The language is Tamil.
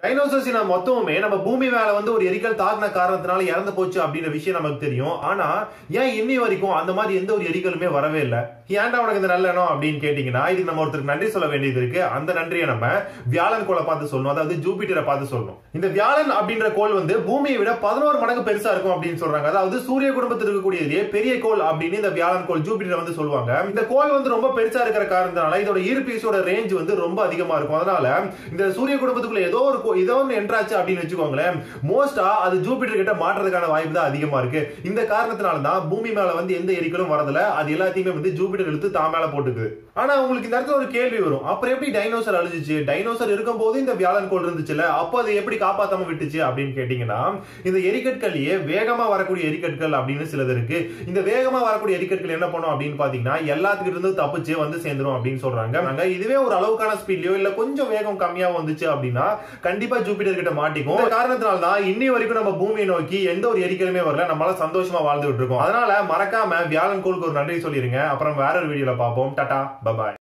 டைனோசர்ஸ் இனம் மொத்தமுமே நம்ம பூமி மேல வந்து ஒரு எரிக்கல் தாக்குன காரணத்தினால இறந்து போச்சு அப்படின்ற விஷயம் நமக்கு தெரியும் ஆனா ஏன் இன்னி வரைக்கும் அந்த மாதிரி எந்த ஒரு எரிக்கலுமே வரவே இல்லை ஏன்டா உனக்கு இந்த நல்ல எண்ணம் அப்படின்னு கேட்டீங்கன்னா இதுக்கு நம்ம ஒருத்தருக்கு நன்றி சொல்ல வேண்டியது இருக்கு அந்த நன்றியை நம்ம வியாழன் கோளை பார்த்து சொல்லணும் அதாவது ஜூபிட்டரை பார்த்து சொல்லணும் இந்த வியாழன் அப்படின்ற கோள் வந்து பூமியை விட பதினோரு மடங்கு பெருசா இருக்கும் அப்படின்னு சொல்றாங்க அதாவது சூரிய குடும்பத்தில் இருக்கக்கூடியதுலயே பெரிய கோள் அப்படின்னு இந்த வியாழன் கோள் ஜூபிட்டர் வந்து சொல்லுவாங்க இந்த கோள் வந்து ரொம்ப பெருசா இருக்கிற காரணத்தினால இதோட ஈர்ப்பீஸோட ரேஞ்ச் வந்து ரொம்ப அதிகமா இருக்கும் அதனால இந்த சூரிய குடும்பத்துக்குள்ள ஏதோ ஒரு கோ- ஏதோ ஒன்று என்ட்ராச்சு அப்படின்னு வச்சுக்கோங்களேன் மோஸ்டா அது ஜூபிட்டர் கிட்ட மாற்றுறதுக்கான வாய்ப்பு தான் அதிகமா இருக்கு இந்த காரணத்தினால தான் பூமி மேல வந்து எந்த எரிக்கலும் வரதுல அது எல்லாத்தையுமே வந்து ஜூபிட்டர் இழுத்து தான் மேல போட்டுக்குது ஆனா உங்களுக்கு இந்த இடத்துல ஒரு கேள்வி வரும் அப்புறம் எப்படி டைனோசர் அழிஞ்சிச்சு டைனோசர் இருக்கும்போது இந்த வியாழன் கோள் இருந்துச்சுல அப்போ அதை எப்படி காப்பாத்தாம விட்டுச்சு அப்படின்னு கேட்டீங்கன்னா இந்த எரிக்கற்கள்லயே வேகமா வரக்கூடிய எரிக்கற்கள் அப்படின்னு சிலது இருக்கு இந்த வேகமா வரக்கூடிய எரிக்கற்கள் என்ன பண்ணும் அப்படின்னு பாத்தீங்கன்னா எல்லாத்துக்கிட்ட இருந்து தப்பிச்சு வந்து சேர்ந்துரும் அப்படின்னு சொல்றாங்க நாங்க இதுவே ஒரு அளவுக்கான ஸ்பீட்லயோ இல்ல கொஞ்சம் வேகம் கம்மியா வந்துச்சு அப்படின்னா கண்டிப்பா ஜூபிட்டர் கிட்ட மாட்டிக்கும் இந்த காரணத்தினால தான் இன்னி வரைக்கும் நம்ம பூமியை நோக்கி எந்த ஒரு எரிக்கலுமே வரல நம்மளால சந்தோஷமா வாழ்ந்துட்டு இருக்கோம் அதனால மறக்காம வியாழன் கோளுக்கு ஒரு நன்றி சொல்லிருங்க அப்புறம் வேற ஒரு வீடியோல பார்ப்போம் டாடா பபாய்